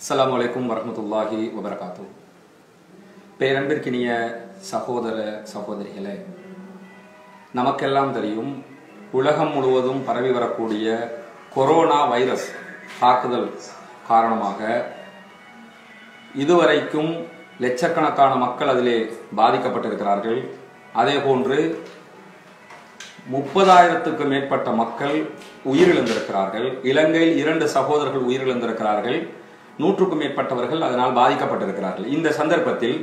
அஸ்ஸலாமு அலைக்கும் வரஹ்மத்துல்லாஹி வபரகாத்து பேரன்பிற்கினிய சகோதர சகோதரிகளே நமக்கெல்லாம் தெரியும் உலகம் முழுவதும் பரவி வரக்கூடிய கொரோனா வைரஸ் தாக்குதல் காரணமாக இதுவரைக்கும் லட்சக்கணக்கான மக்கள் அதிலே பாதிக்கப்பட்டிருக்கிறார்கள் அதே போன்று முப்பதாயிரத்துக்கு மேற்பட்ட மக்கள் உயிரிழந்திருக்கிறார்கள் இலங்கையில் இரண்டு சகோதரர்கள் உயிரிழந்திருக்கிறார்கள் நூற்றுக்கும் மேற்பட்டவர்கள் அதனால் பாதிக்கப்பட்டிருக்கிறார்கள் இந்த சந்தர்ப்பத்தில்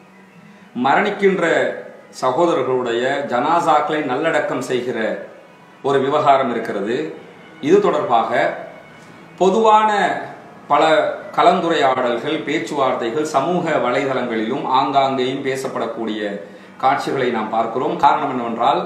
மரணிக்கின்ற சகோதரர்களுடைய ஜனாசாக்களை நல்லடக்கம் செய்கிற ஒரு விவகாரம் இருக்கிறது இது தொடர்பாக பொதுவான பல கலந்துரையாடல்கள் பேச்சுவார்த்தைகள் சமூக வலைதளங்களிலும் ஆங்காங்கேயும் பேசப்படக்கூடிய காட்சிகளை நாம் பார்க்கிறோம் காரணம் என்னவென்றால்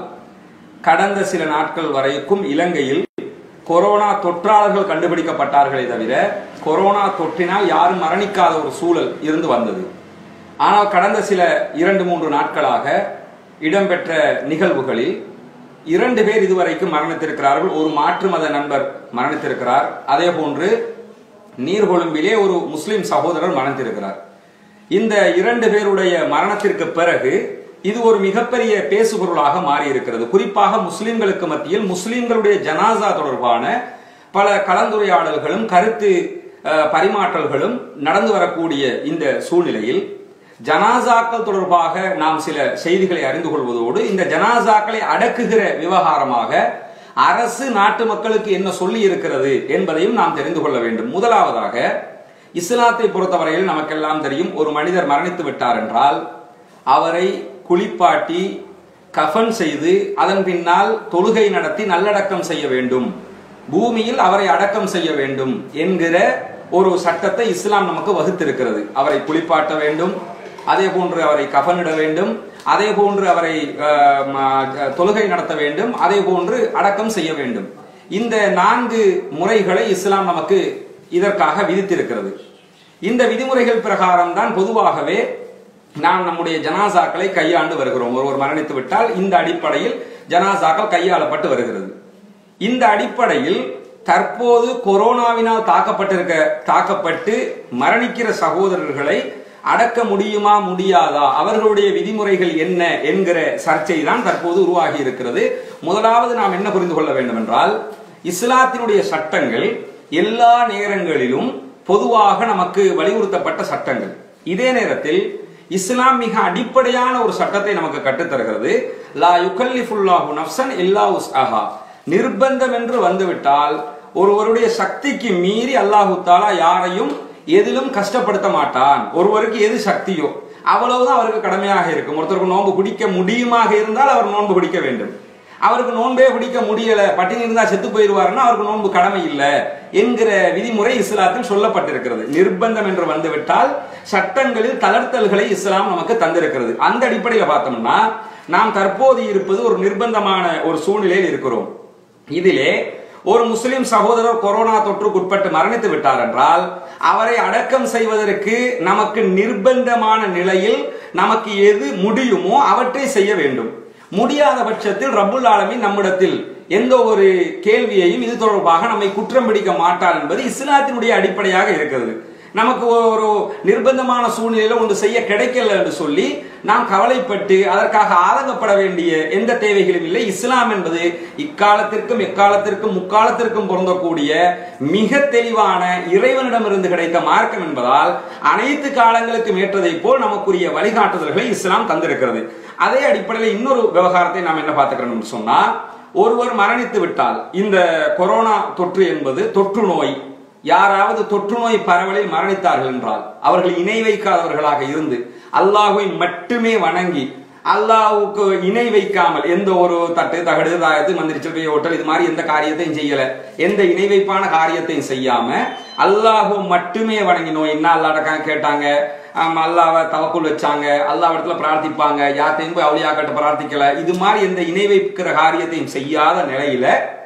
கடந்த சில நாட்கள் வரைக்கும் இலங்கையில் கொரோனா தொற்றாளர்கள் கண்டுபிடிக்கப்பட்டார்களே தவிர கொரோனா தொற்றினால் யாரும் மரணிக்காத ஒரு சூழல் இருந்து வந்தது ஆனால் கடந்த சில இரண்டு மூன்று நாட்களாக இடம்பெற்ற நிகழ்வுகளில் இரண்டு பேர் இதுவரைக்கும் மரணித்திருக்கிறார்கள் ஒரு மாற்று மத நண்பர் மரணித்திருக்கிறார் அதே போன்று நீர்கொழும்பிலே ஒரு முஸ்லிம் சகோதரர் மரணித்திருக்கிறார் இந்த இரண்டு பேருடைய மரணத்திற்கு பிறகு இது ஒரு மிகப்பெரிய பேசுபொருளாக மாறி இருக்கிறது குறிப்பாக முஸ்லிம்களுக்கு மத்தியில் முஸ்லிம்களுடைய ஜனாசா தொடர்பான பல கலந்துரையாடல்களும் கருத்து அஹ், பரிமாற்றல்களும் நடந்து வரக்கூடிய இந்த சூழ்நிலையில் ஜனாசாக்கள் தொடர்பாக நாம் சில செய்திகளை அறிந்து கொள்வதோடு இந்த ஜனாசாக்களை அடக்குகிற விவகாரமாக அரசு நாட்டு மக்களுக்கு என்ன சொல்லி இருக்கிறது என்பதையும் நாம் தெரிந்து கொள்ள வேண்டும் முதலாவதாக இஸ்லாத்தை பொறுத்தவரையில் நமக்கெல்லாம் தெரியும் ஒரு மனிதர் மரணித்து விட்டார் என்றால் அவரை குளிப்பாட்டி கஃன் செய்து அதன் பின்னால் தொழுகை நடத்தி நல்லடக்கம் செய்ய வேண்டும் பூமியில் அவரை அடக்கம் செய்ய வேண்டும் என்கிற ஒரு சட்டத்தை இஸ்லாம் நமக்கு வகுத்திருக்கிறது அவரை குளிப்பாட்ட வேண்டும் அதே போன்று அவரை கஃனிட வேண்டும் அதே போன்று அவரை அஹ், ம- தொழுகை நடத்த வேண்டும் அதே போன்று அடக்கம் செய்ய வேண்டும் இந்த நான்கு முறைகளை இஸ்லாம் நமக்கு இதற்காக விதித்திருக்கிறது இந்த விதிமுறைகள் பிரகாரம் தான் பொதுவாகவே நாம் நம்முடைய ஜனாசாக்களை கையாண்டு வருகிறோம் ஒருவர் மரணித்து விட்டால் இந்த அடிப்படையில் ஜனாசாக்கள் கையாளப்பட்டு வருகிறது இந்த அடிப்படையில் தற்போது கொரோனாவினால் தாக்கப்பட்டிருக்க தாக்கப்பட்டு மரணிக்கிற சகோதரர்களை அடக்க முடியுமா முடியாதா அவர்களுடைய விதிமுறைகள் என்ன என்கிற சர்ச்சை தான் தற்போது உருவாகி இருக்கிறது முதலாவது நாம் என்ன புரிந்து கொள்ள வேண்டும் என்றால் இஸ்லாத்தினுடைய சட்டங்கள் எல்லா நேரங்களிலும் பொதுவாக நமக்கு வலியுறுத்தப்பட்ட சட்டங்கள் இதே நேரத்தில் இஸ்லாம் மிக அடிப்படையான ஒரு சட்டத்தை நமக்கு கற்றுத்தருகிறது லா யுகல்லிஃபுல்லாஹு நஃப்சன் இல்லா உஸ்அஹா நிர்பந்தம் என்று வந்துவிட்டால் ஒருவருடைய சக்திக்கு மீறி அல்லாஹு தாலா யாரையும் எதிலும் கஷ்டப்படுத்த மாட்டான் ஒருவருக்கு எது சக்தியோ அவ்வளவுதான் அவருக்கு கடமையாக இருக்கும் ஒருத்தருக்கு நோன்பு பிடிக்க முடியுமாக இருந்தால் அவர் நோன்பு பிடிக்க வேண்டும் அவருக்கு நோன்பே பிடிக்க முடியல பட்டினி இருந்தா செத்து போயிருவாருன்னா அவருக்கு நோன்பு கடமை இல்லை என்கிற விதிமுறை இஸ்லாத்தில் சொல்லப்பட்டிருக்கிறது நிர்பந்தம் என்று வந்துவிட்டால் சட்டங்களில் தளர்த்தல்களை இஸ்லாம் நமக்கு தந்திருக்கிறது அந்த அடிப்படையில் பார்த்தோம்னா நாம் தற்போது இருப்பது ஒரு நிர்பந்தமான ஒரு சூழ்நிலையில் இருக்கிறோம் இதிலே ஒரு முஸ்லிம் சகோதரர் கொரோனா தொற்றுக்கு உட்பட்டு மரணித்து விட்டார் என்றால் அவரை அடக்கம் செய்வதற்கு நமக்கு நிர்பந்தமான நிலையில் நமக்கு எது முடியுமோ அவற்றை செய்ய வேண்டும் முடியாத பட்சத்தில் ரப்புல் ஆலமீன் நம்மிடத்தில் எந்த ஒரு கேள்வியையும் இது தொடர்பாக நம்மை குற்றம் பிடிக்க மாட்டார் என்பது இஸ்லாத்தினுடைய அடிப்படையாக இருக்கிறது நமக்கு ஒரு நிர்பந்தமான சூழ்நிலையில ஒன்று செய்ய கிடைக்கல என்று சொல்லி நாம் கவலைப்பட்டு அதற்காக ஆதங்கப்பட வேண்டிய எந்த தேவைகளும் இல்லை இஸ்லாம் என்பது இக்காலத்திற்கும் எக்காலத்திற்கும் முக்காலத்திற்கும் பொருந்தக்கூடிய மிக தெளிவான இறைவனிடமிருந்து கிடைத்த மார்க்கம் என்பதால் அனைத்து காலங்களுக்கும் ஏற்றதை போல் நமக்குரிய வழிகாட்டுதல்களை இஸ்லாம் தந்திருக்கிறது அதே அடிப்படையில் இன்னொரு விவகாரத்தை நாம் என்ன பார்த்துக்கிறோம் சொன்னா ஒருவர் மரணித்து விட்டால் இந்த கொரோனா தொற்று என்பது தொற்று நோய் யாராவது தொற்று நோய் பரவலில் மரணித்தார்கள் என்றால் அவர்கள் இணை வைக்காதவர்களாக இருந்து அல்லாஹுவை மட்டுமே வணங்கி அல்லாஹ்வுக்கு இணை வைக்காமல் எந்த ஒரு தட்டு தகடு தாயத்து மந்திரிச்சல் போய் ஓட்டல் இது மாதிரி எந்த காரியத்தையும் செய்யல எந்த இணை வைப்பான காரியத்தையும் செய்யாம அல்லாஹு மட்டுமே வணங்கினோம் என்ன அல்லாட கேட்டாங்க ஆம், அல்லாவை தவக்குள் வச்சாங்க அல்லாஹ் இடத்துல பிரார்த்திப்பாங்க யார்த்தையும் போய் அவளியாக்கட்ட பிரார்த்திக்கல இது மாதிரி எந்த இணை வைக்கிற காரியத்தையும் செய்யாத நிலையில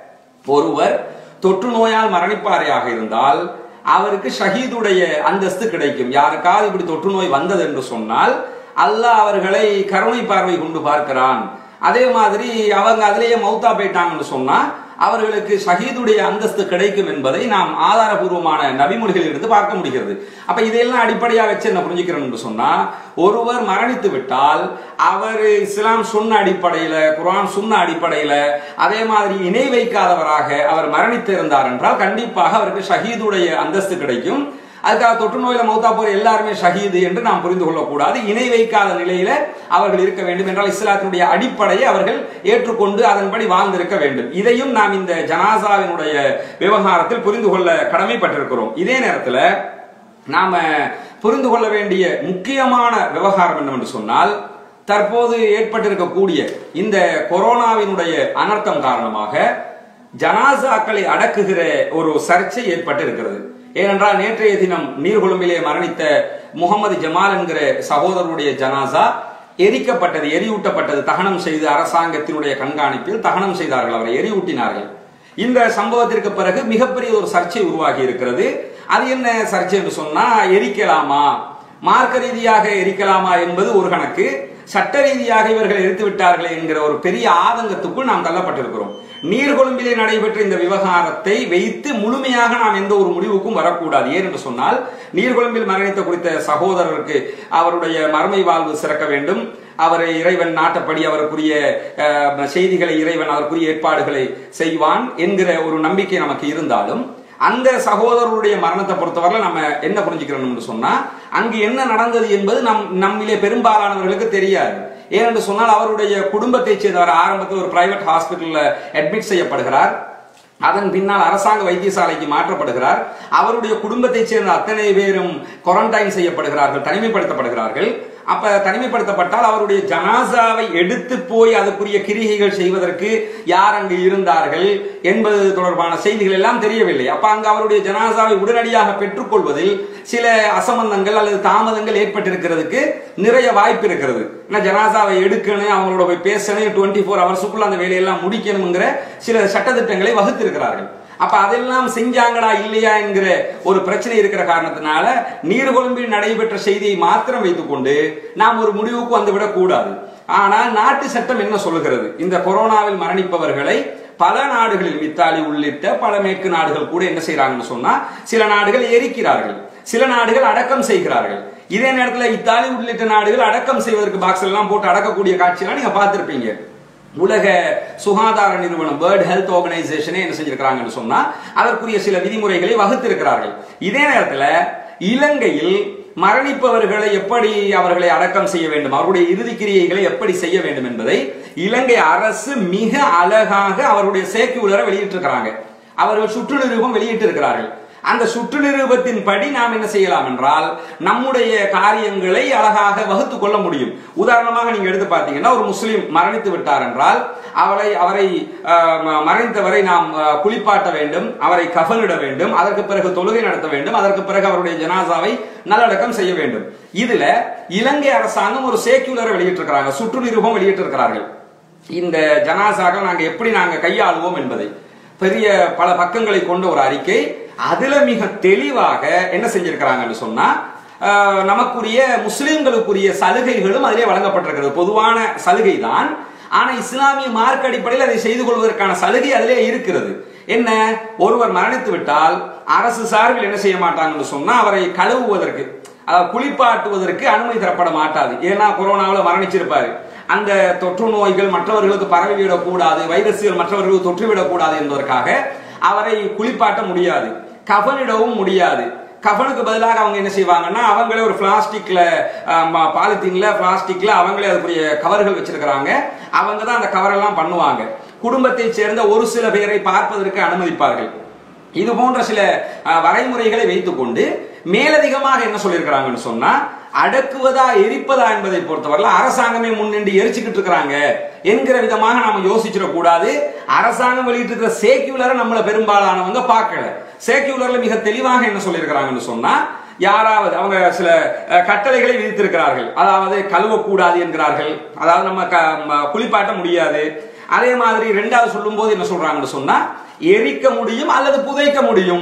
ஒருவர் தொற்று நோயால் மரணிப்பாரையாக இருந்தால் அவருக்கு ஷஹீதுடைய அந்தஸ்து கிடைக்கும் யாருக்காவது இப்படி தொற்று நோய் வந்தது என்று சொன்னால் அல்லாஹ் அவர்களை கருணை பார்வை கொண்டு பார்க்கிறான் அதே மாதிரி அவங்க அதிலேயே மௌத்தா போயிட்டாங்கன்னு சொன்னா அவர்களுக்கு ஷஹீதுடைய அந்தஸ்து கிடைக்கும் என்பதை நாம் ஆதாரபூர்வமான நபிமொழிகளில் இருந்து பார்க்க முடிகிறது அப்ப இதையெல்லாம் அடிப்படையா வச்சு என்ன புரிஞ்சுக்கிறோம் என்று சொன்னா ஒருவர் மரணித்து விட்டால் அவர் இஸ்லாம் சுன்ன அடிப்படையில குர்ஆன் சுன்ன அடிப்படையில அதே மாதிரி இணை வைக்காதவராக அவர் மரணித்திருந்தார் என்றால் கண்டிப்பாக அவருக்கு ஷஹீதுடைய அந்தஸ்து கிடைக்கும் அதுக்காக தொற்று நோயில மௌத்தா போற எல்லாருமே ஷஹீது என்று நாம் புரிந்து கொள்ளக்கூடாது இணை வைக்காத நிலையில அவர்கள் இருக்க வேண்டும் என்றால் இஸ்லாத்தினுடைய அடிப்படையை அவர்கள் ஏற்றுக்கொண்டு அதன்படி வாழ்ந்திருக்க வேண்டும் இதையும் நாம் இந்த ஜனாசாவினுடைய விவகாரத்தில் புரிந்து கொள்ள கடமைப்பட்டிருக்கிறோம் இதே நேரத்தில் நாம புரிந்து கொள்ள வேண்டிய முக்கியமான விவகாரம் என்னவென்று சொன்னால் தற்போது ஏற்பட்டிருக்கக்கூடிய இந்த கொரோனாவினுடைய அனர்த்தம் காரணமாக ஜனாசாக்களை அடக்குகிற ஒரு சர்ச்சை ஏற்பட்டு இருக்கிறது ஏனென்றால் நேற்றைய தினம் நீர்கொழும்பிலே மரணித்த முகமது ஜமால் என்கிற சகோதரருடைய ஜனாசா எரிக்கப்பட்டது எரியூட்டப்பட்டது தகனம் செய்து அரசாங்கத்தினுடைய கண்காணிப்பில் தகனம் செய்தார்கள் அவரை எரியூட்டினார்கள் இந்த சம்பவத்திற்கு பிறகு மிகப்பெரிய ஒரு சர்ச்சை உருவாகி இருக்கிறது அது என்ன சர்ச்சை என்று சொன்னா எரிக்கலாமா மார்க்க ரீதியாக எரிக்கலாமா என்பது ஒரு கணக்கு சட்ட ரீதியாக இவர்கள் எரித்து விட்டார்களே என்கிற ஒரு பெரிய ஆதங்கத்துக்குள் நாம் தள்ளப்பட்டிருக்கிறோம் நீர்கொழும்பிலே நடைபெற்ற இந்த விவகாரத்தை வைத்து முழுமையாக நாம் எந்த ஒரு முடிவுக்கும் வரக்கூடாது ஏன் என்று சொன்னால் நீர்கொழும்பில் மரணித்த குறித்த சகோதரருக்கு அவருடைய மறுமை வாழ்வு சிறக்க வேண்டும் அவரை இறைவன் நாட்டப்படி அவருக்குரிய அஹ், செய்திகளை இறைவன் அதற்குரிய ஏற்பாடுகளை செய்வான் என்கிற ஒரு நம்பிக்கை நமக்கு இருந்தாலும் அந்த சகோதரருடைய மரணத்தை பொறுத்தவரை நம்ம என்ன புரிஞ்சுக்கிறோம்னு சொன்னா அங்கு என்ன நடந்தது என்பது நம் நம்மிலே பெரும்பாலானவர்களுக்கு தெரியாது ஏனென்று சொன்னால் அவருடைய குடும்பத்தைச் சேர்ந்தவர் ஆரம்பத்தில் ஒரு பிரைவேட் ஹாஸ்பிட்டல்ல அட்மிட் செய்யப்படுகிறார் அதன் பின்னால் அரசாங்க வைத்தியசாலைக்கு மாற்றப்படுகிறார் அவருடைய குடும்பத்தைச் சேர்ந்த அத்தனை பேரும் குவாரண்டைன் செய்யப்படுகிறார்கள் தனிமைப்படுத்தப்படுகிறார்கள் அப்ப தனிமைப்படுத்தப்பட்டால் அவருடைய ஜனாசாவை எடுத்து போய் அதுக்குரிய கிரிகைகள் செய்வதற்கு யார் அங்கு இருந்தார்கள் என்பது தொடர்பான செய்திகள் எல்லாம் தெரியவில்லை அப்ப அங்கு அவருடைய ஜனாசாவை உடனடியாக பெற்றுக்கொள்வதில் சில அசம்பந்தங்கள் அல்லது தாமதங்கள் ஏற்பட்டிருக்கிறதுக்கு நிறைய வாய்ப்பு இருக்கிறது ஏன்னா ஜனாசாவை எடுக்கணும் அவங்களோட போய் பேசணும் டுவெண்ட்டி ஃபோர் ஹவர்ஸுக்குள்ள அந்த வேலையெல்லாம் முடிக்கணுங்கிற சில சட்டத்திட்டங்களை வகுத்திருக்கிறார்கள் அப்ப அதெல்லாம் செஞ்சாங்களா இல்லையா என்கிற ஒரு பிரச்சனை இருக்கிற காரணத்தினால நீர்கொழும்பில் நடைபெற்ற செய்தியை மாத்திரம் வைத்துக்கொண்டு நாம் ஒரு முடிவுக்கு வந்துவிடக் கூடாது ஆனால் நாட்டு சட்டம் என்ன சொல்லுகிறது இந்த கொரோனாவில் மரணிப்பவர்களை பல நாடுகளில் இத்தாலி உள்ளிட்ட பல மேற்கு நாடுகள் கூட என்ன செய்யறாங்கன்னு சொன்னா சில நாடுகள் எரிக்கிறார்கள் சில நாடுகள் அடக்கம் செய்கிறார்கள் இதே நேரத்தில் இத்தாலி உள்ளிட்ட நாடுகள் அடக்கம் செய்வதற்கு பாக்ஸ் எல்லாம் போட்டு அடக்கக்கூடிய காட்சியெல்லாம் நீங்க பார்த்திருப்பீங்க உலக சுகாதார நிறுவனம் வேர்ல்ட் ஹெல்த் ஆர்கனைசேஷனே என்ன செஞ்சிருக்கிறாங்கன்னு சொன்னா அதற்குரிய சில விதிமுறைகளை வகுத்திருக்கிறார்கள் இதே நேரத்தில் இலங்கையில் மரணிப்பவர்களை எப்படி அவர்களை அடக்கம் செய்ய வேண்டும் அவருடைய இறுதி கிரியைகளை எப்படி செய்ய வேண்டும் என்பதை இலங்கை அரசு மிக அழகாக அவருடைய சேக்குலரை வெளியிட்டிருக்கிறாங்க அவர்கள் சுற்று நிரூபம் வெளியிட்டிருக்கிறார்கள் அந்த சுற்று நிரூபத்தின் படி நாம் என்ன செய்யலாம் என்றால் நம்முடைய காரியங்களை அழகாக வகுத்து கொள்ள முடியும் உதாரணமாக நீங்க எடுத்து பார்த்தீங்கன்னா ஒரு முஸ்லீம் மரணித்து விட்டார் என்றால் அவரை அவரை அஹ், ம- மரணித்தவரை நாம் அஹ், குளிப்பாட்ட வேண்டும் அவரை கஃனிட வேண்டும் அதற்கு பிறகு தொழுகை நடத்த வேண்டும் அதற்கு பிறகு அவருடைய ஜனாசாவை நல்லடக்கம் செய்ய வேண்டும் இதுல இலங்கை அரசாங்கம் ஒரு சேக்குலரை வெளியிட்டிருக்கிறாங்க சுற்று நிரூபம் வெளியிட்டிருக்கிறார்கள் இந்த ஜனாசாக்கள் நாங்க எப்படி நாங்க கையாளுவோம் என்பதை பெரிய பல பக்கங்களை கொண்ட ஒரு அறிக்கை அதுல மிக தெளிவாக என்ன செஞ்சிருக்கிறாங்கன்னு சொன்னா ஆஹ், நமக்குரிய முஸ்லிம்களுக்குரிய சலுகைகளும் அதிலே வழங்கப்பட்டிருக்கிறது பொதுவான சலுகை தான் ஆனா இஸ்லாமிய மார்க் அடிப்படையில் அதை செய்து கொள்வதற்கான சலுகை அதிலே இருக்கிறது என்ன ஒருவர் மரணித்து விட்டால் அரசு சார்பில் என்ன செய்ய மாட்டாங்கன்னு சொன்னா அவரை கழுவுவதற்கு அதாவது குளிப்பாட்டுவதற்கு அனுமதி தரப்பட மாட்டாது ஏன்னா கொரோனாவில் மரணிச்சிருப்பாரு அந்த தொற்று நோய்கள் மற்றவர்களுக்கு பரவிவிடக் கூடாது வைரஸ்கள் மற்றவர்களுக்கு தொற்றுவிடக் கூடாது என்பதற்காக அவரை குளிப்பாட்ட முடியாது கஃனிடவும் முடியாது கஃனுக்கு பதிலாக அவங்க என்ன செய்வாங்கன்னா அவங்களே ஒரு பிளாஸ்டிக்ல பாலித்தீன்ல பிளாஸ்டிக்ல அவங்களே அதுக்குரிய கவர்கள் வச்சிருக்கிறாங்க அவங்க தான் அந்த கவரெல்லாம் பண்ணுவாங்க குடும்பத்தை சேர்ந்த ஒரு சில பேரை பார்ப்பதற்கு அனுமதிப்பார்கள் இது போன்ற சில அஹ், வரைமுறைகளை வைத்துக்கொண்டு மேலதிகமாக என்ன சொல்லியிருக்கிறாங்கன்னு சொன்னா அடக்குவதா எரிப்பதா என்பதை பொறுத்தவரை அரசாங்கமே முன்னின்று எரிச்சுக்கிட்டு இருக்கிறாங்க என்கிற விதமாக நாம யோசிச்சிடக் கூடாது அரசாங்கம் வெளியிட்டு இருக்கிற சேக்யூலரை நம்மள பெரும்பாலானவங்க பார்க்கல சேக்யூலர்ல மிக தெளிவாக என்ன சொல்லியிருக்கிறாங்கன்னு சொன்னா யாராவது அவங்க சில அஹ், கட்டளைகளை விதித்திருக்கிறார்கள் அதாவது கழுவக்கூடாது என்கிறார்கள் அதாவது நம்ம க- ம- குளிப்பாட்ட முடியாது அதே மாதிரி ரெண்டாவது சொல்லும் போது என்ன சொல்றாங்கன்னு சொன்னா எரிக்க முடியும் அல்லது புதைக்க முடியும்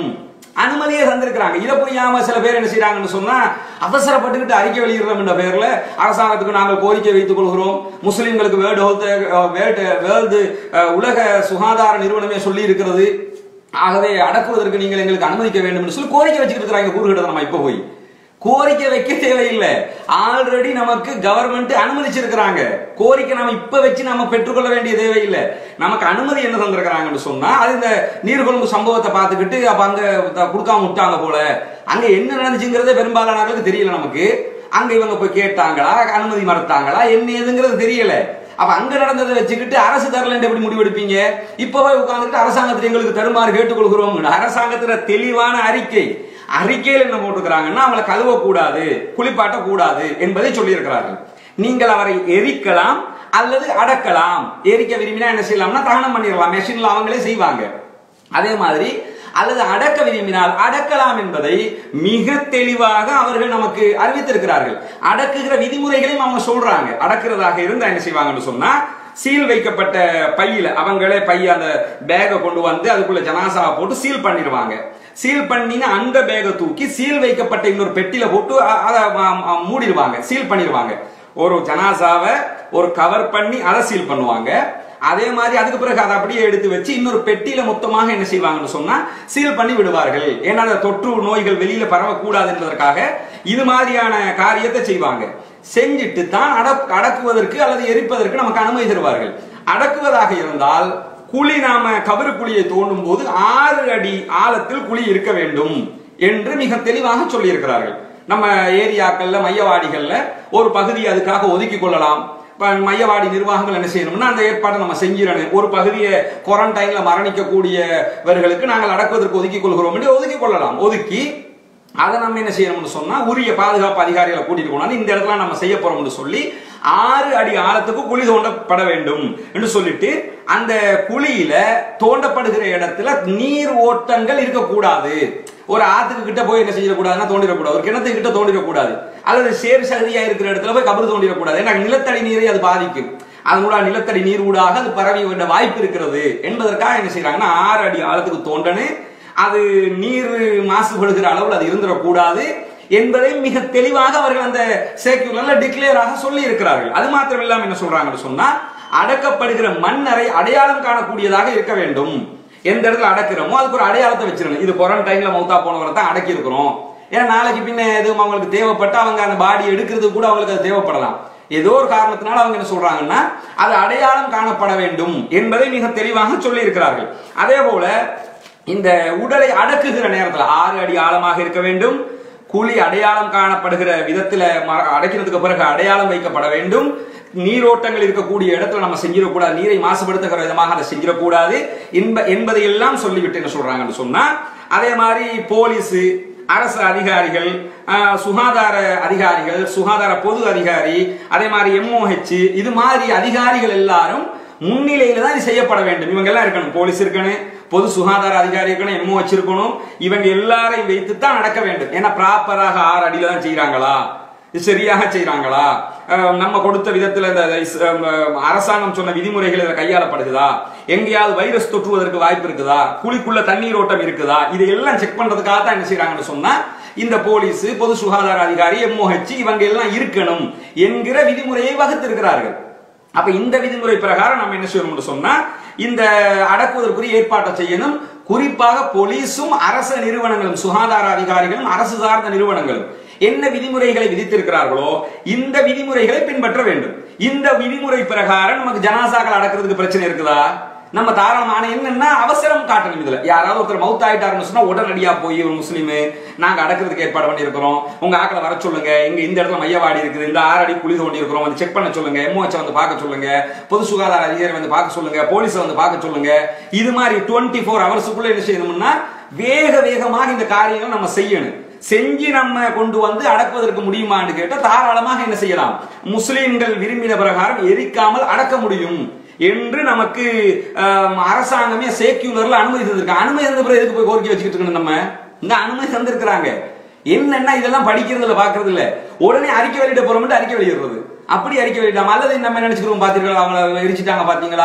அனுமதியே தந்திருக்கிறாங்க இதை புரியாம சில பேர் என்ன செய்யறாங்கன்னு சொன்னா அவசரப்பட்டுக்கிட்டு அறிக்கை வெளியிடுறோம் என்ற பெயர்ல அரசாங்கத்துக்கு நாங்கள் கோரிக்கை வைத்துக் கொள்கிறோம் முஸ்லிம்களுக்கு வேர்ல்டு ஹெல்த் வேர்ல்டு உலக சுகாதார நிறுவனமே சொல்லி இருக்கிறது ஆகவே அடக்குவதற்கு நீங்கள் எங்களுக்கு அனுமதிக்க வேண்டும் என்று சொல்லி கோரிக்கை வச்சுக்கிட்டு இருக்கிறாங்க கூறுகிட்ட நம்ம இப்ப போய் கோரிக்கை வைக்க தேவையில்லை ஆல்ரெடி நமக்கு கவர்மெண்ட் அனுமதிச்சிருக்கிறாங்க கோரிக்கை நம்ம இப்ப வச்சு நம்ம பெற்றுக்கொள்ள வேண்டிய தேவையில்லை நமக்கு அனுமதி என்ன தந்திருக்கிறாங்கன்னு சொன்னா அது இந்த நீர்கொழும்பு சம்பவத்தை பார்த்துக்கிட்டு அப்ப அங்க த- கொடுக்காம விட்டாங்க போல அங்க என்ன நடந்துச்சுங்கிறதே பெரும்பாலானவர்களுக்கு தெரியல நமக்கு அங்க இவங்க போய் கேட்டாங்களா அனுமதி மறுத்தாங்களா என்ன ஏதுங்கிறது தெரியல அப்ப அங்க நடந்ததை வச்சுக்கிட்டு அரசு தரல எப்படி முடிவெடுப்பீங்க இப்பவே உட்கார்ந்துட்டு அரசாங்கத்தில் எங்களுக்கு தருமாறு கேட்டுக்கொள்கிறோம் அரசாங்கத்துல தெளிவான அறிக்கை அறிக்கையில் என்ன போட்டுக்கிறாங்கன்னா அவங்களை கழுவ கூடாது குளிப்பாட்ட கூடாது என்பதை சொல்லியிருக்கிறார்கள் நீங்கள் அவரை எரிக்கலாம் அல்லது அடக்கலாம் எரிக்க விரும்பினா என்ன செய்யலாம்னா தகனம் பண்ணிடலாம் மெஷின்ல அவங்களே செய்வாங்க அதே மாதிரி அல்லது அடக்க விரும்பினால் அடக்கலாம் என்பதை மிக தெளிவாக அவர்கள் நமக்கு அறிவித்திருக்கிறார்கள் அடக்குகிற விதிமுறைகளையும் அவங்க சொல்றாங்க அடக்குறதாக இருந்தா என்ன செய்வாங்கன்னு சொன்னா சீல் வைக்கப்பட்ட பையில அவங்களே பைய அந்த பேக்கை கொண்டு வந்து அதுக்குள்ள ஜனாசாவை போட்டு சீல் பண்ணிடுவாங்க சீல் பண்ணின அந்த பேக்கை தூக்கி சீல் வைக்கப்பட்ட இன்னொரு பெட்டியில போட்டு அ- அதை ம- ம- மூடிடுவாங்க சீல் பண்ணிடுவாங்க ஒரு ஜனாசாவை ஒரு கவர் பண்ணி அதை சீல் பண்ணுவாங்க அதே மாதிரி அதுக்கு பிறகு அதை அப்படியே எடுத்து வச்சு இன்னொரு பெட்டியில மொத்தமாக என்ன செய்வாங்கன்னு சொன்னா சீல் பண்ணி விடுவார்கள் ஏன்னா அந்த தொற்று நோய்கள் வெளியில பரவக்கூடாது என்பதற்காக இது மாதிரியான காரியத்தை செய்வாங்க செஞ்சுட்டு தான் அடக் அடக்குவதற்கு அல்லது எரிப்பதற்கு நமக்கு அனுமதி தருவார்கள் அடக்குவதாக இருந்தால் குழி நாம கபரு குழியை தோண்டும் போது ஆறு அடி ஆழத்தில் குழி இருக்க வேண்டும் என்று மிக தெளிவாக சொல்லியிருக்கிறார்கள் நம்ம ஏரியாக்கள்ல மையவாடிகள்ல ஒரு பகுதி அதுக்காக ஒதுக்கி கொள்ளலாம் இப்ப மையவாடி நிர்வாகங்கள் என்ன செய்யணும்னா அந்த ஏற்பாட்டை நம்ம செஞ்சிடணும் ஒரு பகுதியை குவாரண்டைன்ல மரணிக்கக்கூடியவர்களுக்கு நாங்கள் அடக்குவதற்கு ஒதுக்கி கொள்கிறோம் என்று ஒதுக்கி கொள்ளலாம் ஒதுக்கி அதை நம்ம என்ன செய்யணும்னு சொன்னா உரிய பாதுகாப்பு அதிகாரிகளை கூட்டிட்டு போனாலும் இந்த இடத்துல நம்ம செய்ய போறோம்னு சொல்லி ஆறு அடி ஆழத்துக்கு குழி தோண்டப்பட வேண்டும் என்று சொல்லிட்டு அந்த குழியில தோண்டப்படுகிற இடத்துல நீர் ஓட்டங்கள் இருக்கக்கூடாது ஒரு ஆத்துக்கு கிட்ட போய் என்ன செய்யக்கூடாதுன்னா தோண்டிடக்கூடாது ஒரு கிணத்து கிட்ட தோண்டிடக்கூடாது அல்லது சேர் சகதியா இருக்கிற இடத்துல போய் கபரு தோண்டிடக்கூடாது ஏன்னா நிலத்தடி நீரை அது பாதிக்கும் அதன் கூட நிலத்தடி நீர் ஊடாக அது பரவி வந்த வாய்ப்பு இருக்கிறது என்பதற்காக என்ன செய்யறாங்கன்னா ஆறு அடி ஆழத்துக்கு தோண்டனு அது நீர் மாசுபடுகிற அளவில் அது இருந்துடக்கூடாது என்பதை மிக தெளிவாக அவர்கள் அந்த சேக்குலர்ல டிக்ளேராக சொல்லி இருக்கிறார்கள் அது மாத்திரம் இல்லாம என்ன சொல்றாங்கன்னு சொன்னா அடக்கப்படுகிற மண்ணறை அடையாளம் காணக்கூடியதாக இருக்க வேண்டும் எந்த இடத்துல அடக்கிறோமோ அதுக்கு ஒரு அடையாளத்தை வச்சிருக்கணும் இது குவாரண்டைன்ல மௌத்தா போனவரை தான் அடக்கி இருக்கிறோம் ஏன்னா நாளைக்கு பின்ன எதுவும் அவங்களுக்கு தேவைப்பட்டு அவங்க அந்த பாடி எடுக்கிறது கூட அவங்களுக்கு அது தேவைப்படலாம் ஏதோ ஒரு காரணத்தினால அவங்க என்ன சொல்றாங்கன்னா அது அடையாளம் காணப்பட வேண்டும் என்பதை மிக தெளிவாக சொல்லி இருக்கிறார்கள் அதே போல இந்த உடலை அடக்குகிற நேரத்துல ஆறு அடி ஆழமாக இருக்க வேண்டும் குழி அடையாளம் காணப்படுகிற விதத்துல ம- அடைக்கிறதுக்கு பிறகு அடையாளம் வைக்கப்பட வேண்டும் நீரோட்டங்கள் இருக்கக்கூடிய இடத்துல நம்ம செஞ்சிடக்கூடாது நீரை மாசுபடுத்துகிற விதமாக அதை செஞ்சிடக்கூடாது என்ப என்பதை எல்லாம் சொல்லிவிட்டு என்ன சொல்றாங்கன்னு சொன்னா அதே மாதிரி போலீஸ் அரசு அதிகாரிகள் ஆஹ், சுகாதார அதிகாரிகள் சுகாதார பொது அதிகாரி அதே மாதிரி எம்ஓஹெச் இது மாதிரி அதிகாரிகள் எல்லாரும் முன்னிலையில தான் இது செய்யப்பட வேண்டும் இவங்க எல்லாம் இருக்கணும் போலீஸ் இருக்கணும் பொது சுகாதார அதிகாரி இருக்கணும் எம்ஓ வச்சிருக்கணும் இவங்க எல்லாரையும் வைத்து தான் நடக்க வேண்டும் ஏன்னா ப்ராப்பராக ஆறு அடியில தான் செய்யறாங்களா இது சரியாக செய்யறாங்களா அஹ் நம்ம கொடுத்த விதத்துல இந்த இஸ்- அஹ் அரசாங்கம் சொன்ன விதிமுறைகள் இதில் கையாளப்படுகுதா எங்கேயாவது வைரஸ் தொற்றுவதற்கு வாய்ப்பு இருக்குதா குழிக்குள்ள தண்ணீர் ஓட்டம் இருக்குதா இதை எல்லாம் செக் பண்றதுக்காக தான் என்ன செய்யறாங்கன்னு சொன்னா இந்த போலீஸ் பொது சுகாதார அதிகாரி எம்ஓஹெச் இவங்க எல்லாம் இருக்கணும் என்கிற விதிமுறையை வகுத்திருக்கிறார்கள் அப்ப இந்த விதிமுறை பிரகாரம் நம்ம என்ன செய்யணும்னு சொன்னா இந்த அடக்குவதற்குரிய ஏற்பாட்டை செய்யணும் குறிப்பாக போலீஸும் அரசு நிறுவனங்களும் சுகாதார அதிகாரிகளும் அரசு சார்ந்த நிறுவனங்களும் என்ன விதிமுறைகளை விதித்திருக்கிறார்களோ இந்த விதிமுறைகளை பின்பற்ற வேண்டும் இந்த விதிமுறை பிரகாரம் நமக்கு ஜனாசாக்கள் அடக்கிறதுக்கு பிரச்சனை இருக்குதா நம்ம தாராளமான என்னன்னா அவசரம் காட்டணும் இதுல யாராவது ஒருத்தர் மவுத் ஆயிட்டாருன்னு சொன்னா உடனடியா போய் ஒரு முஸ்லீம் நாங்க அடக்கிறதுக்கு ஏற்பாடு பண்ணியிருக்கிறோம் உங்க ஆக்களை வர சொல்லுங்க இங்க இந்த இடத்துல மையவாடி இருக்குது இந்த ஆறு அடி குழி தோண்டி இருக்கிறோம் வந்து செக் பண்ண சொல்லுங்க எம்ஓஹெச் வந்து பார்க்க சொல்லுங்க பொது சுகாதார அதிகாரி வந்து பார்க்க சொல்லுங்க போலீஸ் வந்து பார்க்க சொல்லுங்க இது மாதிரி டுவெண்ட்டி ஃபோர் ஹவர்ஸுக்குள்ள என்ன செய்யணும்னா வேக வேகமாக இந்த காரியங்களை நம்ம செய்யணும் செஞ்சு நம்ம கொண்டு வந்து அடக்குவதற்கு முடியுமான்னு கேட்டா தாராளமாக என்ன செய்யலாம் முஸ்லிம்கள் விரும்பின பிரகாரம் எரிக்காமல் அடக்க முடியும் என்று நமக்கு ஆம், அரசாங்கமே சேக்யூலர்ல அனுமதி தந்திருக்காங்க அனுமதி தந்த பிறகு எதுக்கு போய் கோரிக்கை வச்சுக்கிட்டு இருக்கணும் நம்ம இந்த அனுமதி தந்திருக்கிறாங்க என்னன்னா இதெல்லாம் படிக்கிறது இல்ல பாக்குறது இல்ல உடனே அறிக்கை வெளியிட போறோம் அறிக்கை வெளியிடுறது அப்படி அறிக்கை வெளியிடாம அல்லது நம்ம நினைச்சுக்கிறோம் பாத்தீங்களா அவங்கள எரிச்சிட்டாங்க பாத்தீங்களா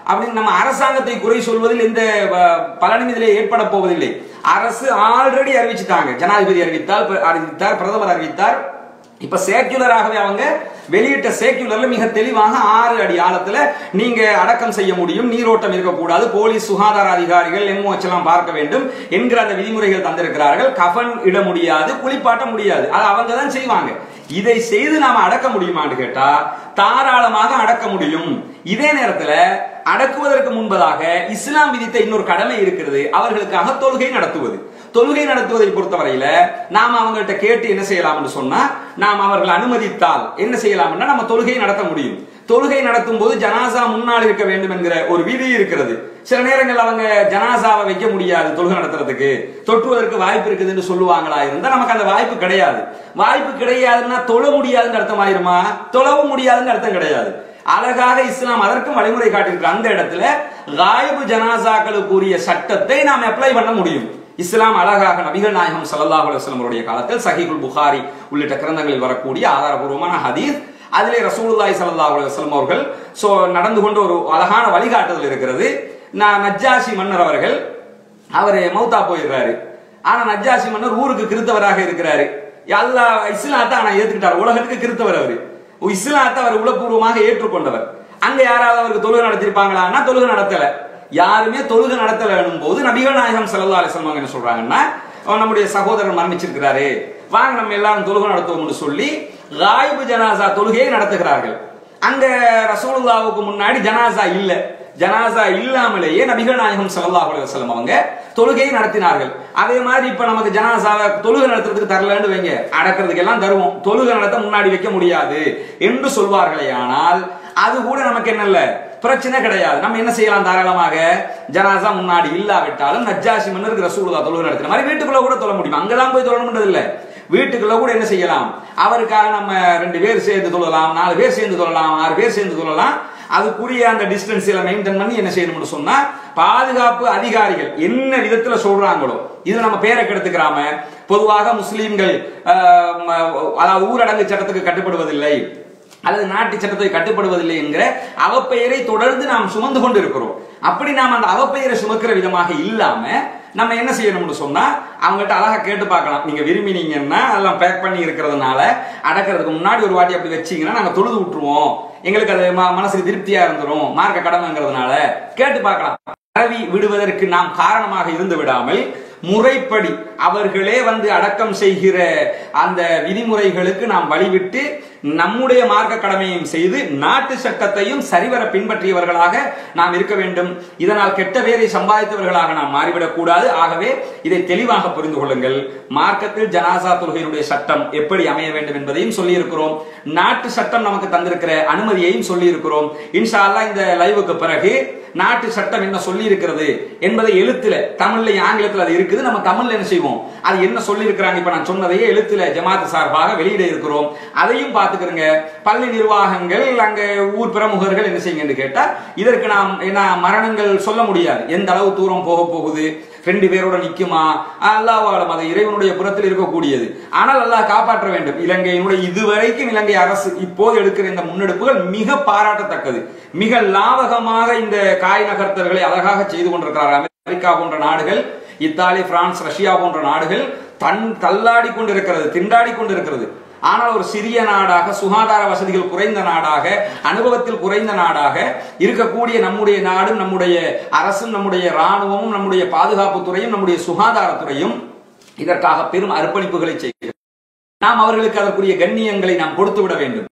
அப்படின்னு நம்ம அரசாங்கத்தை குறை சொல்வதில் எந்த அஹ், பலனும் இதிலே ஏற்பட போவதில்லை அரசு ஆல்ரெடி அறிவிச்சுட்டாங்க ஜனாதிபதி அறிவித்தால் பிர- அறிவித்தார் பிரதமர் அறிவித்தார் இப்ப சேக்குலராகவே அவங்க வெளியிட்ட சேக்குலர்ல மிக தெளிவாக ஆறு அடி ஆழத்துல நீங்க அடக்கம் செய்ய முடியும் நீரோட்டம் இருக்கக்கூடாது போலீஸ் சுகாதார அதிகாரிகள் எம்ஓஎச் எல்லாம் பார்க்க வேண்டும் என்கிற அந்த விதிமுறைகள் தந்திருக்கிறார்கள் கஃன் இட முடியாது குளிப்பாட்ட முடியாது அது அவங்க தான் செய்வாங்க இதை செய்து நாம அடக்க முடியுமான்னு கேட்டா தாராளமாக அடக்க முடியும் இதே நேரத்துல அடக்குவதற்கு முன்பதாக இஸ்லாம் விதித்த இன்னொரு கடமை இருக்கிறது அவர்களுக்காக தொழுகை நடத்துவது தொழுகை நடத்துவதை பொறுத்தவரையில நாம் அவங்கள்ட்ட கேட்டு என்ன செய்யலாம்னு சொன்னா நாம் அவர்கள் அனுமதித்தால் என்ன செய்யலாம்னா நம்ம தொழுகை நடத்த முடியும் தொழுகை நடத்தும் போது ஜனாசா முன்னால் இருக்க வேண்டும் என்கிற ஒரு விதி இருக்கிறது சில நேரங்கள் அவங்க ஜனாசாவை வைக்க முடியாது தொழுகை நடத்துறதுக்கு தொற்றுவதற்கு வாய்ப்பு இருக்குதுன்னு சொல்லுவாங்களா இருந்தா நமக்கு அந்த வாய்ப்பு கிடையாது வாய்ப்பு கிடையாதுன்னா தொழ முடியாதுன்னு அர்த்தம் ஆயிருமா தொழவும் முடியாதுன்னு அர்த்தம் கிடையாது அழகாக இஸ்லாம் அதற்கும் வழிமுறை காட்டியிருக்கிற அந்த இடத்துல காயிபு ஜனாசாக்களுக்கு உரிய சட்டத்தை நாம் அப்ளை பண்ண முடியும் இஸ்லாம் அழகாக நபிகள் நாயகம் ஸல்லல்லாஹு அலைஹி வஸல்லம் அவருடைய காலத்தில் சஹீஹுல் புகாரி உள்ளிட்ட கிரந்தங்களில் வரக்கூடிய ஆதாரபூர்வமான ஹதீஸ் அதிலே ரசூலுல்லாஹி ஸல்லல்லாஹு அலைஹி வஸல்லம் அவர்கள் சோ நடந்து கொண்ட ஒரு அழகான வழிகாட்டுதல் இருக்கிறது நான் நஜ்ஜாசி மன்னர் அவர்கள் அவர் மௌத்தா போயிடுறாரு ஆனா நஜ்ஜாசி மன்னர் ஊருக்கு கிறித்தவராக இருக்கிறாரு அல்லாஹ் இஸ்லாத்தை ஆனா ஏத்துக்கிட்டார் உலகத்துக்கு கிறித்தவர் அவரு இஸ்லாத்தை அவர் உளப்பூர்வமாக ஏற்றுக்கொண்டவர் அங்க யாராவது அவருக்கு தொழுகை நடத்திருப்பாங்களான்னா தொழுகை நடத்தல யாருமே தொழுகை நடத்தல போது நபிகள் நாயகம் ஸல்லல்லாஹு அலைஹி வஸல்லம் என்ன சொல்றாங்கன்னா அவன் நம்முடைய சகோதரர் மரணிச்சிருக்கிறாரு வாங்க நம்ம எல்லாரும் தொழுகை நடத்துவோம்னு சொல்லி காயிபு ஜனாசா தொழுகையை நடத்துகிறார்கள் அங்க ரசூலுல்லாவுக்கு முன்னாடி ஜனாசா இல்ல ஜனாசா இல்லாமலேயே நபிகள் நாயகம் ஸல்லல்லாஹு அலைஹி வஸல்லம் அவங்க தொழுகையை நடத்தினார்கள் அதே மாதிரி இப்ப நமக்கு ஜனாசாவை தொழுகை நடத்துறதுக்கு தரலன்னு வைங்க அடக்கிறதுக்கு எல்லாம் தருவோம் தொழுகை நடத்த முன்னாடி வைக்க முடியாது என்று சொல்வார்களே ஆனால் அது கூட நமக்கு என்ன இல்ல பிரச்சனை கிடையாது நம்ம என்ன செய்யலாம் தாராளமாக ஜனாசா முன்னாடி இல்லாவிட்டாலும் நஜ்ஜாசி மன்னருக்கு ரசூலுல்லாஹ் தொழுகை நடத்தின மாதிரி வீட்டுக்குள்ள கூட தொழ முடியும் அங்கதான் போய் தொழணும்ன்றது இல்ல வீட்டுக்குள்ள கூட என்ன செய்யலாம் அவருக்காக நம்ம ரெண்டு பேர் சேர்ந்து தொழலாம் நாலு பேர் சேர்ந்து தொழலாம் ஆறு பேர் சேர்ந்து தொழலாம் அதுக்குரிய அந்த டிஸ்டன்ஸ் எல்லாம் மெயின்டைன் பண்ணி என்ன செய்யணும்னு சொன்னா பாதுகாப்பு அதிகாரிகள் என்ன விதத்துல சொல்றாங்களோ இது நம்ம பேரை கெடுத்துக்கிறாம பொதுவாக முஸ்லீம்கள் ஆஹ், ம- அதாவது ஊரடங்கு சட்டத்துக்கு கட்டுப்படுவதில்லை அல்லது நாட்டு சட்டத்தை கட்டுப்படுவதில்லை என்கிற அவப்பெயரை தொடர்ந்து நாம் சுமந்து கொண்டு இருக்கிறோம் அப்படி நாம் அந்த அவப்பெயரை சுமக்கிற விதமாக இல்லாம நம்ம என்ன செய்யணும்னு சொன்னா அவங்கள்ட்ட அழகா கேட்டு பார்க்கலாம் நீங்க விரும்பினீங்கன்னா அதெல்லாம் பேக் பண்ணி இருக்கிறதுனால அடக்கிறதுக்கு முன்னாடி ஒரு வாட்டி அப்படி வச்சீங்கன்னா நாங்க தொழுது விட்டுருவோம் எங்களுக்கு அது ம- மனசுக்கு திருப்தியா இருந்துரும் மார்க்க கடமைங்கிறதுனால கேட்டு பார்க்கலாம் பரவி விடுவதற்கு நாம் காரணமாக இருந்து விடாமல் முறைப்படி அவர்களே வந்து அடக்கம் செய்கிற அந்த விதிமுறைகளுக்கு நாம் வழிவிட்டு நம்முடைய மார்க்க கடமையும் செய்து நாட்டு சட்டத்தையும் சரிவர பின்பற்றியவர்களாக நாம் இருக்க வேண்டும் இதனால் கெட்ட பேரை சம்பாதித்தவர்களாக நாம் மாறிவிடக் கூடாது ஆகவே இதை தெளிவாக புரிந்து கொள்ளுங்கள் மார்க்கத்தில் ஜனாசா தொழுகையினுடைய சட்டம் எப்படி அமைய வேண்டும் என்பதையும் சொல்லியிருக்கிறோம் நாட்டு சட்டம் நமக்கு தந்திருக்கிற அனுமதியையும் சொல்லியிருக்கிறோம் இன்ஷா அல்லாஹ் இந்த லைவுக்கு பிறகு நாட்டு சட்டம் என்ன சொல்லி இருக்கிறது என்பதை எழுத்துல தமிழ்ல ஆங்கிலத்துல அது இருக்குது நம்ம தமிழ்ல என்ன செய்வோம் அது என்ன சொல்லி இருக்கிறாங்க இப்ப நான் சொன்னதையே எழுத்துல ஜமாத் சார்பாக வெளியிட இருக்கிறோம் அதையும் பார்த்துக்கிறங்க பள்ளி நிர்வாகங்கள் அங்க ஊர் பிரமுகர்கள் என்ன செய்யுங்கன்னு கேட்டா இதற்கு நாம் என்ன மரணங்கள் சொல்ல முடியாது எந்த அளவு தூரம் போக போகுது ரெண்டு பேரோட நிக்குமா அல்லாஹ் அது இறைவனுடைய புறத்தில் இருக்கக்கூடியது ஆனால் அல்லாஹ் காப்பாற்ற வேண்டும் இலங்கையினுடைய இதுவரைக்கும் இலங்கை அரசு இப்போது எடுக்கிற இந்த முன்னெடுப்புகள் மிக பாராட்டத்தக்கது மிக லாவகமாக இந்த காய் நகர்த்தல்களை அழகாக செய்து கொண்டிருக்கிறார் அமெரிக்கா போன்ற நாடுகள் இத்தாலி பிரான்ஸ் ரஷ்யா போன்ற நாடுகள் தன் தள்ளாடி கொண்டிருக்கிறது திண்டாடி கொண்டிருக்கிறது ஆனால் ஒரு சிறிய நாடாக சுகாதார வசதிகள் குறைந்த நாடாக அனுபவத்தில் குறைந்த நாடாக இருக்கக்கூடிய நம்முடைய நாடும் நம்முடைய அரசும் நம்முடைய ராணுவமும் நம்முடைய பாதுகாப்பு துறையும் நம்முடைய சுகாதாரத்துறையும் இதற்காக பெரும் அர்ப்பணிப்புகளை செய்கிறது நாம் அவர்களுக்கு அதற்குரிய கண்ணியங்களை நாம் கொடுத்து விட வேண்டும்